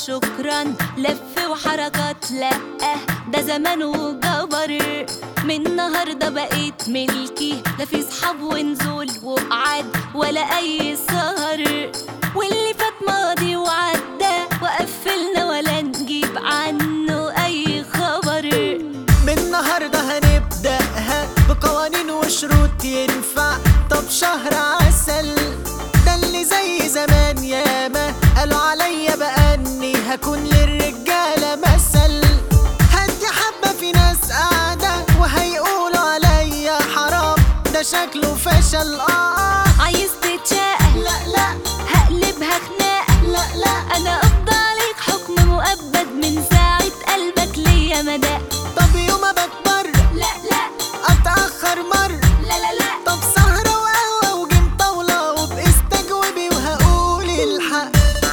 شكرا لف وحركات لا ده زمان وجبر من النهارده بقيت ملكي لا في صحاب ونزول وقعد ولا اي سهر واللي فات ماضي وعدى وقفلنا ولا نجيب عنه اي خبر من النهاردة هنبدأها بقوانين وشروط ينفع طب شهر عسل ده اللي زي زمان ياما قالوا عليا بأني هكون للرجالة مثل هدي حبة في ناس قاعدة وهيقولوا عليا حرام ده شكله فشل اه عايز تتشاقى لا لا هقلبها خناقه لا لا انا قبض عليك حكم مؤبد من ساعة قلبك ليا مدى طب يوم بكبر لا لا اتأخر مر لا لا لا طب سهرة وقهوة وجيم طاولة وباستجوبي وهقول الحق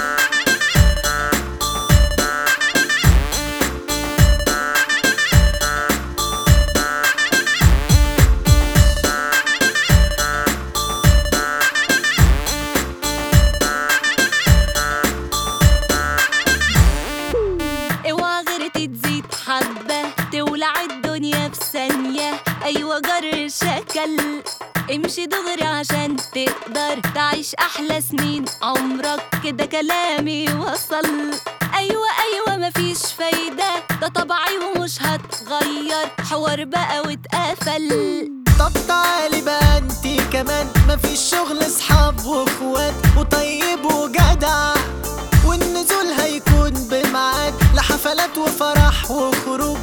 اوعى غيرتي تزيد حبة تولع الدنيا في ثانية ايوه جر شكل امشي دغري عشان تقدر تعيش احلى سنين عمرك كده كلامي وصل ايوه ايوه مفيش فايدة ده طبعي ومش هتغير حوار بقى واتقفل طب تعالي بقى انتي كمان مفيش شغل صحاب واخوات وطيب وجدع والنزول هيكون بميعاد لحفلات وفرح وخروج